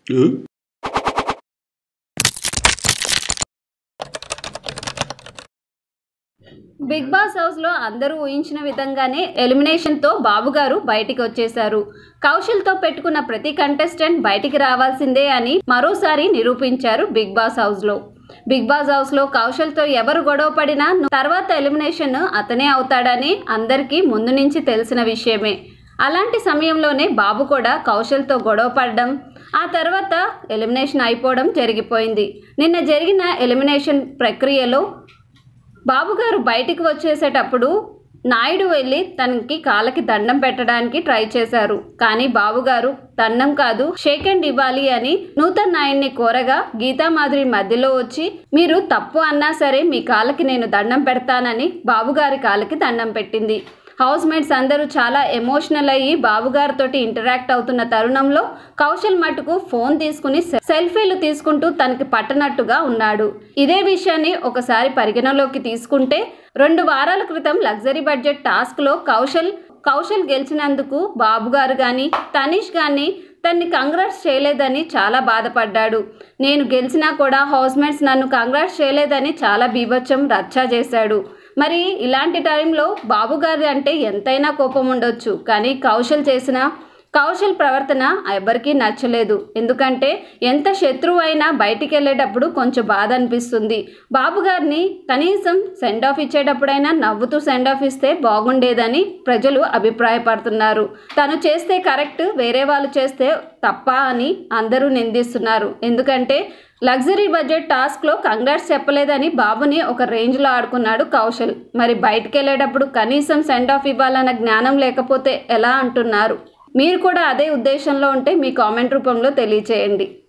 big Boss house లో అందరూ ఊహించిన విధంగానే ఎలిమినేషన్ తో బాబు గారు బయటికి వచ్చేశారు కౌశల్ తో పెట్టుకున్న ప్రతి కంటెస్టెంట్ బయటికి రావాల్సిందే అని మరోసారి నిరూపించారు బిగ్ బాస్ హౌస్ లో బిగ్ బాస్ హౌస్ లో కౌశల్ తో ఎవరు గొడవ పడినా తర్వాత ఎలిమినేషన్ అతనే అవుతాడని అందరికీ ముందు నుంచి తెలిసిన విషయమే అలాంటి సమయంలోనే బాబు కూడా కౌశల్తో గొడవ పడడం ఆ తర్వాత ఎలిమినేషన్ అయిపోవడం జరిగిపోయింది నిన్న జరిగిన ఎలిమినేషన్ ప్రక్రియలో బాబుగారు బయటికి వచ్చేసేటప్పుడు నాయుడు వెళ్ళి తనకి కాళ్ళకి దండం పెట్టడానికి ట్రై చేశారు కానీ బాబుగారు దండం కాదు షేక్ హ్యాండ్ ఇవ్వాలి అని నూతన్ నాయుడిని కోరగా గీతామాధురి మధ్యలో వచ్చి మీరు తప్పు అన్నా సరే మీ కాళ్ళకి నేను దండం పెడతానని బాబుగారి కాళ్ళకి దండం పెట్టింది హౌస్ మేట్స్ అందరూ చాలా ఎమోషనల్ అయ్యి బాబుగారితోటి ఇంటరాక్ట్ అవుతున్న తరుణంలో కౌశల్ మటుకు ఫోన్ తీసుకుని సెల్ఫీలు తీసుకుంటూ తనకి పట్టనట్టుగా ఉన్నాడు ఇదే విషయాన్ని ఒకసారి పరిగణలోకి తీసుకుంటే రెండు వారాల క్రితం లగ్జరీ బడ్జెట్ టాస్క్లో కౌశల్ కౌశల్ గెలిచినందుకు బాబు గారు కానీ తనీష్ కానీ తన్ని కంగ్రాట్స్ చేయలేదని చాలా బాధపడ్డాడు నేను గెలిచినా కూడా హౌస్మేట్స్ నన్ను కంగ్రాట్స్ చేయలేదని చాలా బీభత్సం రచ్చా చేశాడు మరి ఇలాంటి టైంలో బాబు గారి అంటే ఎంతైనా కోపం ఉండొచ్చు కానీ కౌశల్ చేసిన కౌశల్ ప్రవర్తన ఎవరికీ నచ్చలేదు ఎందుకంటే ఎంత శత్రువు అయినా బయటికి వెళ్ళేటప్పుడు కొంచెం బాధ అనిపిస్తుంది బాబు గారిని కనీసం సెండ్ ఆఫ్ ఇచ్చేటప్పుడైనా నవ్వుతూ సెండ్ ఆఫ్ ఇస్తే బాగుండేదని ప్రజలు అభిప్రాయపడుతున్నారు తను చేస్తే కరెక్ట్ వేరే వాళ్ళు చేస్తే తప్ప అని అందరూ నిందిస్తున్నారు ఎందుకంటే లగ్జరీ బడ్జెట్ టాస్క్లో కంగ్రాట్స్ చెప్పలేదని బాబుని ఒక రేంజ్లో ఆడుకున్నాడు కౌశల్ మరి బయటికి వెళ్ళేటప్పుడు కనీసం సెండ్ ఆఫ్ ఇవ్వాలన్న జ్ఞానం లేకపోతే ఎలా అంటున్నారు మీరు కూడా అదే ఉద్దేశంలో ఉంటే మీ కామెంట్ రూపంలో తెలియచేయండి